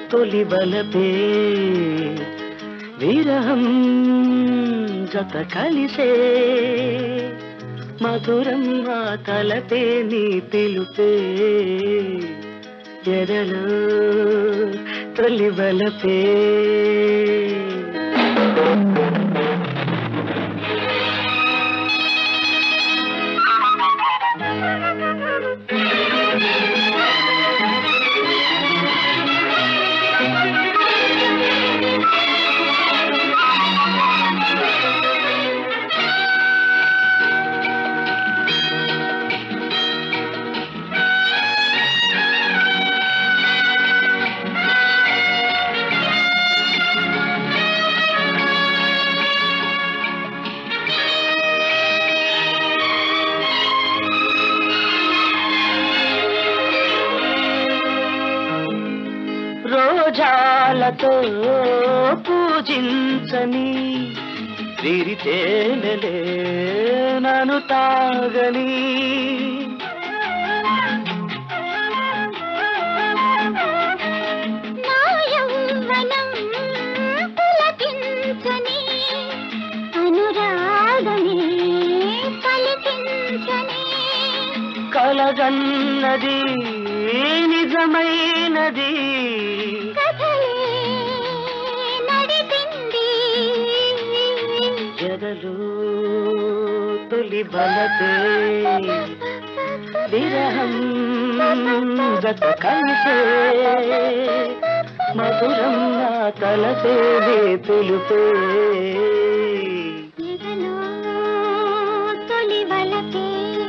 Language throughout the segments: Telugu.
తొలి బలపే విరహం జత కలిసే మధురం ఆ తలపే నీ పిలుపే ఎదలో తొలి బలపే రోజాలతో పూజించని విరితేనలే నన్ను తాగని నా యౌవనం పులకించని అనురాగమే పలికించని కలగన్నది నిజమైనది కథలే నడిపింది జగలు తొలి బలతే విరహం గత కలిసే మధురం నా తలపే తెలుపే ఎదలో తొలి వలపే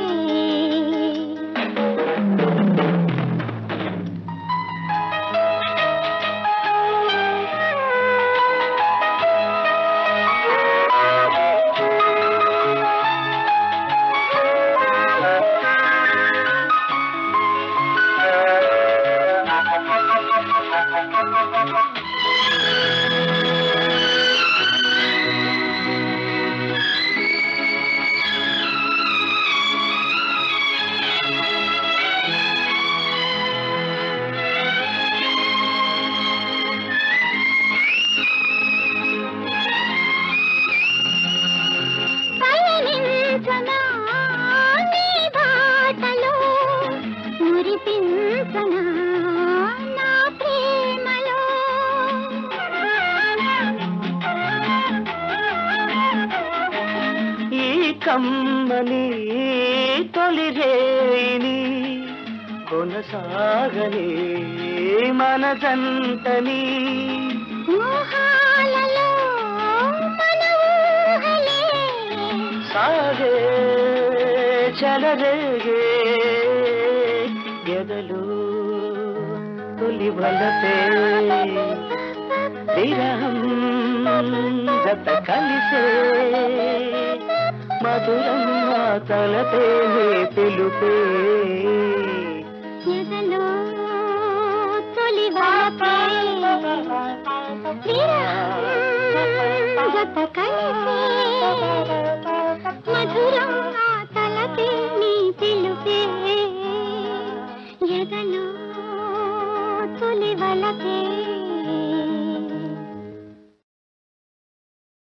పయనించనా నీ బాటలో మురిపించనా నా ప్రేమలో ఈ కమ్మని తొలి రేని కొనసాగని మన జంటని మోహాలలో మన ఊహలే సాగే చలరేగే ఎదలు తొలి బలపే విరహం గత కలిసే మధురం ఆ తలపే పిలుపే ఎదలో తొలి వలపే విరహం జత కలిసే మధురం ఆ తలపే నీ పిలుపే ఎదలో తొలి వలపే